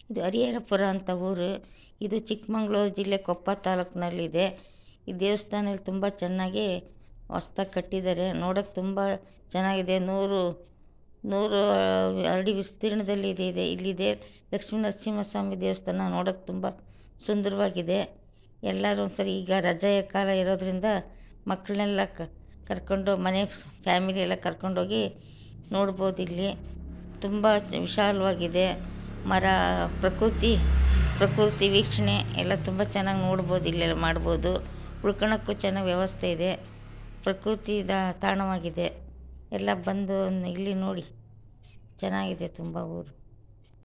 ಇದು ಹರಿಹರಪುರ ಅಂತ ಊರು ಇದು ಚಿಕ್ಕಮಂಗ್ಳೂರು ಜಿಲ್ಲೆ ಕೊಪ್ಪ ತಾಲೂಕಿನಲ್ಲಿದೆ ಈ ದೇವಸ್ಥಾನ ಇಲ್ಲಿ ತುಂಬ ಚೆನ್ನಾಗಿ ಹೊಸ್ದಾಗಿ ಕಟ್ಟಿದ್ದಾರೆ ನೋಡೋಕ್ಕೆ ತುಂಬ ಚೆನ್ನಾಗಿದೆ ನೂರು ನೂರು ಅಡಿ ವಿಸ್ತೀರ್ಣದಲ್ಲಿ ಇದೆ ಇದೆ ಇಲ್ಲಿದೆ ಲಕ್ಷ್ಮೀ ನರಸಿಂಹಸ್ವಾಮಿ ದೇವಸ್ಥಾನ ನೋಡೋಕ್ಕೆ ತುಂಬ ಸುಂದರವಾಗಿದೆ ಎಲ್ಲರೂ ಒಂದ್ಸರಿ ಈಗ ರಜೆಯ ಕಾಲ ಇರೋದರಿಂದ ಮಕ್ಕಳನ್ನೆಲ್ಲ ಕರ್ಕೊಂಡು ಮನೆ ಫ್ಯಾಮಿಲಿ ಎಲ್ಲ ಕರ್ಕೊಂಡೋಗಿ ನೋಡ್ಬೋದು ಇಲ್ಲಿ ತುಂಬ ವಿಶಾಲವಾಗಿದೆ ಮರ ಪ್ರಕೃತಿ ಪ್ರಕೃತಿ ವೀಕ್ಷಣೆ ಎಲ್ಲ ತುಂಬ ಚೆನ್ನಾಗಿ ನೋಡ್ಬೋದು ಇಲ್ಲೆಲ್ಲ ಮಾಡ್ಬೋದು ಉಳ್ಕೊಳಕ್ಕೂ ಚೆನ್ನಾಗಿ ವ್ಯವಸ್ಥೆ ಇದೆ ಪ್ರಕೃತಿ ತಾಣವಾಗಿದೆ ಎಲ್ಲ ಬಂದು ಇಲ್ಲಿ ನೋಡಿ ಚೆನ್ನಾಗಿದೆ ತುಂಬ ಊರು